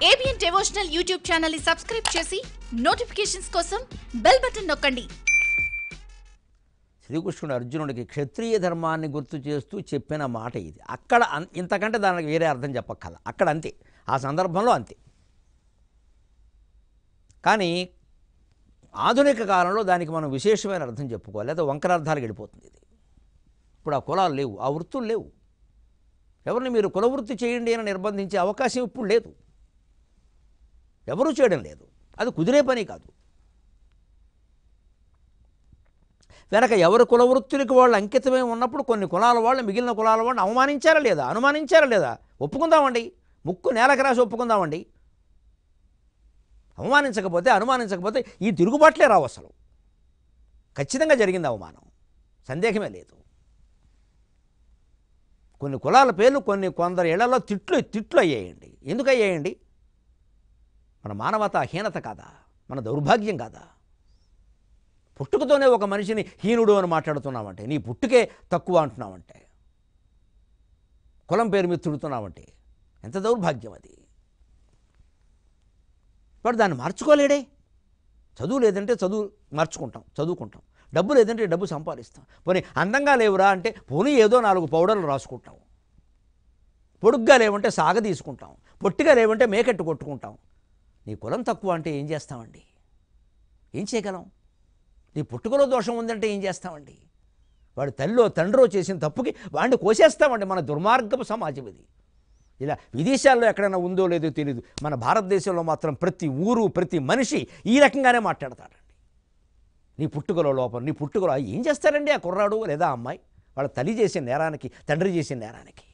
ABN devotional YouTube channel ని subscribe చేసి notifications కోసం బెల్ బటన్ నొక్కండి శ్రీకృష్ణుడు అర్జునుడికి క్షత్రియ ధర్మాన్ని గుర్తు చేస్తూ చెప్పిన మాట ఇది అక్కడ అన్- ఇంతకంటే దానికి వేరే అర్థం చెప్పక్కల అక్కడ అంతే ఆ సందర్భంలో అంతే కానీ ఆధునిక కాలంలో దానికి మనం విశేషమైన అర్థం చెప్పుకోవాలి లేదా వంకరార్థాలకు వెళ్ళిపోతుంది ఇది ఇప్పుడు ఆ కులాలు లేవు ఆ వృత్తులు లేవు ఎవరిని మీరు కులవృత్తి చేయండి అని నిర్బంధించే అవకాశం ఇప్పుడు లేదు ఎవరూ చేయడం లేదు అది కుదిరే పని కాదు వెనక ఎవరి కులవృత్తులకి వాళ్ళు అంకితమై ఉన్నప్పుడు కొన్ని కులాల వాళ్ళు మిగిలిన కులాల వాళ్ళు అవమానించారా లేదా అనుమానించారా లేదా ఒప్పుకుందామండి ముక్కు నేలకు రాసి ఒప్పుకుందామండి అవమానించకపోతే అనుమానించకపోతే ఈ తిరుగుబాట్లే రావు అసలు ఖచ్చితంగా జరిగింది అవమానం సందేహమే లేదు కొన్ని కులాల పేర్లు కొన్ని కొందరు ఇళ్లలో తిట్లు తిట్లు అయ్యాయండి ఎందుకు అయ్యాయండి మన మానవత హీనత కాదా మన దౌర్భాగ్యం కాదా పుట్టుకతోనే ఒక మనిషిని హీనుడు అని మాట్లాడుతున్నామంటే నీ పుట్టుకే తక్కువ అంటున్నామంటే కులం పేరు మీద తిడుతున్నామంటే ఎంత దౌర్భాగ్యం అది వాడు దాన్ని మార్చుకోలేడే చదువు లేదంటే చదువు మార్చుకుంటాం చదువుకుంటాం డబ్బు లేదంటే డబ్బు సంపాదిస్తాం పోనీ అందంగా లేవురా అంటే పోనీ ఏదో నాలుగు పౌడర్లు రాసుకుంటాం పొడుగ్గా లేవంటే సాగ తీసుకుంటాం పొట్టిగా లేవంటే మేకెట్టు కొట్టుకుంటాం నీ కులం తక్కువ అంటే ఏం చేస్తామండి ఏం చేయగలం నీ పుట్టుకలో దోషం ఉందంటే ఏం చేస్తామండి వాడి తల్లిలో తండ్రో చేసిన తప్పుకి వాడిని కోసేస్తామండి మన దుర్మార్గపు సమాజం ఇది ఇలా విదేశాల్లో ఎక్కడైనా ఉందో లేదో తెలియదు మన భారతదేశంలో మాత్రం ప్రతి ఊరు ప్రతి మనిషి ఈ రకంగానే మాట్లాడతాడండి నీ పుట్టుకలో లోపం నీ పుట్టుకలో ఏం చేస్తారండి ఆ కుర్రాడు లేదా ఆ అమ్మాయి వాళ్ళ తల్లి చేసే నేరానికి తండ్రి చేసే నేరానికి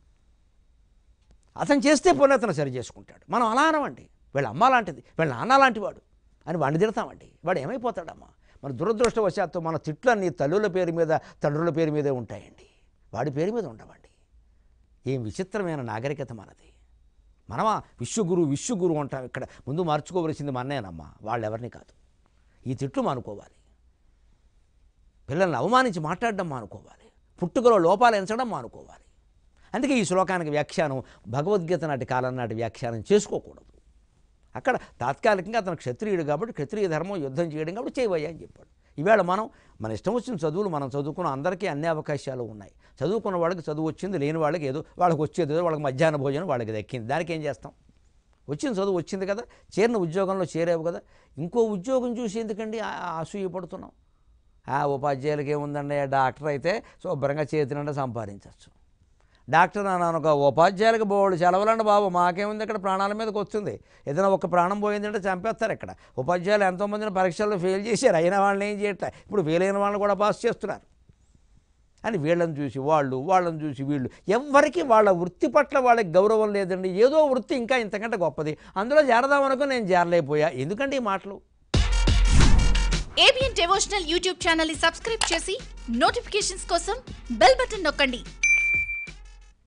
అతను చేస్తే పోనీ అతను సరి చేసుకుంటాడు మనం అలా అనమండి వీళ్ళ అమ్మ లాంటిది వీళ్ళ నాన్న లాంటి వాడు అని వాడిని తిడతామండి వాడు ఏమైపోతాడమ్మా మన దురదృష్టవశాత్తు మన తిట్లన్నీ తల్లుల పేరు మీద తండ్రుల పేరు మీదే ఉంటాయండి వాడి పేరు మీద ఉండవండి ఏం విచిత్రమైన నాగరికత మనది మనమా విశ్వగురు విశ్వగురు అంటాం ఇక్కడ ముందు మార్చుకోవలసింది మన్నేనమ్మా వాళ్ళు ఎవరిని కాదు ఈ తిట్లు మానుకోవాలి పిల్లల్ని అవమానించి మాట్లాడడం మానుకోవాలి పుట్టుకలో లోపాలు ఎంచడం మానుకోవాలి అందుకే ఈ శ్లోకానికి వ్యాఖ్యానం భగవద్గీత నాటి కాలం నాటి వ్యాఖ్యానం చేసుకోకూడదు అక్కడ తాత్కాలికంగా అతను క్షత్రియుడు కాబట్టి క్షత్రియ ధర్మం యుద్ధం చేయడం కాబట్టి చేయవయ్యా అని చెప్పాడు ఈవేళ మనం మన ఇష్టం వచ్చిన చదువులు మనం చదువుకున్న అందరికీ అన్ని అవకాశాలు ఉన్నాయి చదువుకున్న వాళ్ళకి చదువు వచ్చింది లేని వాళ్ళకి ఏదో వాళ్ళకి వచ్చేది ఏదో వాళ్ళకి మధ్యాహ్న భోజనం వాళ్ళకి దక్కింది దానికి ఏం చేస్తాం వచ్చిన చదువు వచ్చింది కదా చేరిన ఉద్యోగంలో చేరావు కదా ఇంకో ఉద్యోగం చూసి ఎందుకండి ఆ- ఆ అసూయ పడుతున్నాం ఆ ఉపాధ్యాయులకి ఏముందండి డాక్టర్ అయితే శుభ్రంగా చేతినంటే సంపాదించవచ్చు డాక్టర్ అన్నాను ఒక ఉపాధ్యాయులకు బోర్డు సెలవులండి బాబు మాకేముంది ఇక్కడ ప్రాణాల మీదకి వస్తుంది ఏదైనా ఒక ప్రాణం పోయిందంటే చంపేస్తారు ఇక్కడ ఉపాధ్యాయులు ఎంతోమందిని పరీక్షల్లో ఫెయిల్ చేశారు అయిన వాళ్ళని ఏం చేయట్లే ఇప్పుడు ఫెయిల్ అయిన వాళ్ళని కూడా పాస్ చేస్తున్నారు అని వీళ్ళని చూసి వాళ్ళు వాళ్ళని చూసి వీళ్ళు ఎవ్వరికి వాళ్ళ వృత్తి పట్ల వాళ్ళకి గౌరవం లేదండి ఏదో వృత్తి ఇంకా ఇంతకంటే గొప్పది అందులో చేరదామనుకో నేను చేరలేకపోయా ఎందుకంటే ఈ మాటలు ఏబిఎన్ డివోషనల్ యూట్యూబ్ ఛానల్ ని సబ్స్క్రైబ్ చేసి నోటిఫికేషన్స్ కోసం బెల్ బటన్ నొక్కండి